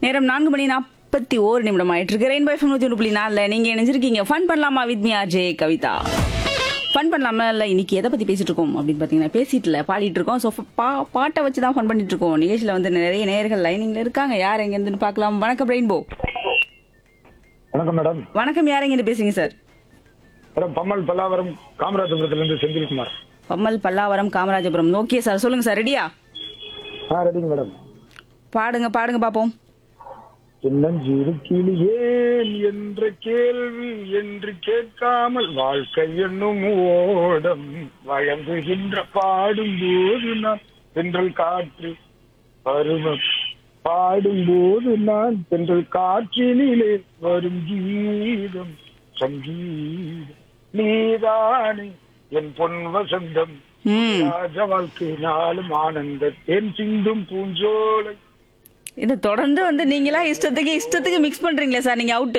நேரம் நான்கு மணி நாற்பத்தி ஓரு நிமிடம் ஆயிட்டு இருக்கு ரெயின்போ எஃப்எம் நூத்தி ஒன்று புள்ளி நாலுல நீங்க இணைஞ்சிருக்கீங்க ஃபன் பண்ணலாமா with me RJ Kavitha fun பண்ணலாமா இல்ல இன்னைக்கு எதை பத்தி பேசிட்டு இருக்கோம் அப்படின்னு பாத்தீங்கன்னா பேசிட்டு இல்ல பாடிட்டு இருக்கோம் ஸோ பா பாட்டை வச்சு தான் ஃபன் பண்ணிட்டு இருக்கோம் நிகழ்ச்சியில வந்து நிறைய நேயர்கள் லைனிங்ல இருக்காங்க யார் எங்க இருந்து பார்க்கலாம் வணக்கம் ரெயின்போ வணக்கம் மேடம் வணக்கம் யார் எங்க இருந்து பேசுங்க சார் மேடம் பம்மல் பல்லாவரம் காமராஜபுரத்திலிருந்து செந்தில்குமார் பம்மல் பல்லாவரம் காமராஜபுரம் ஓகே சார் சொல்லுங்க சார் ரெடியா ஆ ரெடிங்க மேடம் பாடுங்க பாடுங்க பாப்போம் சின்னஞ்சிறு கிளியேன் என்ற கேள்வி என்று கேட்காமல் வாழ்க்கை என்னும் ஓடம் வழங்குகின்ற பாடும்போது நான் தென்றல் காற்று பருவம் பாடும்போது நான் தென்றல் காற்றினிலே வரும் கீதம் சங்கீதம் நீதானே என் பொன் வசந்தம் ம் ராஜ வாழ்க்கை நாளும் ஆனந்த தேன் சிந்தும் பூஞ்சோலை இது தொடர்ந்து வந்து நீங்களா இஷ்டத்துக்கு இஷ்டத்துக்கு மிக்ஸ் பண்றீங்களே சார் நீங்க அவுட்டு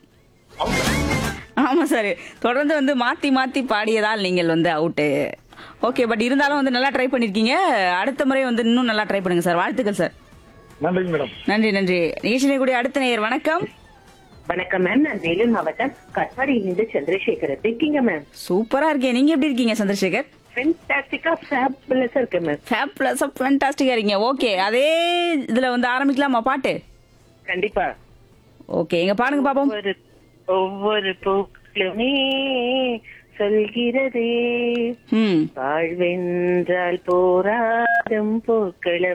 ஆமா சார் தொடர்ந்து வந்து மாத்தி மாத்தி பாடியதால் நீங்கள் வந்து அவுட்டு ஓகே பட் இருந்தாலும் வந்து நல்லா ட்ரை பண்ணிருக்கீங்க அடுத்த முறை வந்து இன்னும் நல்லா ட்ரை பண்ணுங்க சார் வாழ்த்துக்கள் சார் நன்றிங்க மேடம் நன்றி நன்றி நிகழ்ச்சியிலே கூடிய அடுத்த நேயர் வணக்கம் வணக்கம் மேம் நான் வேலூர் மாவட்டம் கட்பாடியிலிருந்து சந்திரசேகர் இருக்கீங்க மேம் சூப்பரா இருக்கேன் நீங்க எப்படி இருக்கீங்க சந்திரசேகர் ஃபென்டாஸ்டிக்கா ஃபேபுலஸா இருக்கு மேம் ஃபேப் பிளஸ் ஃபேண்டாஸ்டிக்கா இருக்கீங்க ஓகே அதே இதுல வந்து ஆரம்பிக்கலாமா பாட்டு கண்டிப்பா ஓகே எங்க பாடுங்க பாப்போம் ஒவ்வொரு ஒவ்வொரு பூக்களுமே சொல்கிறதே ம் வாழ்வென்றால் போராடும் பூக்களம்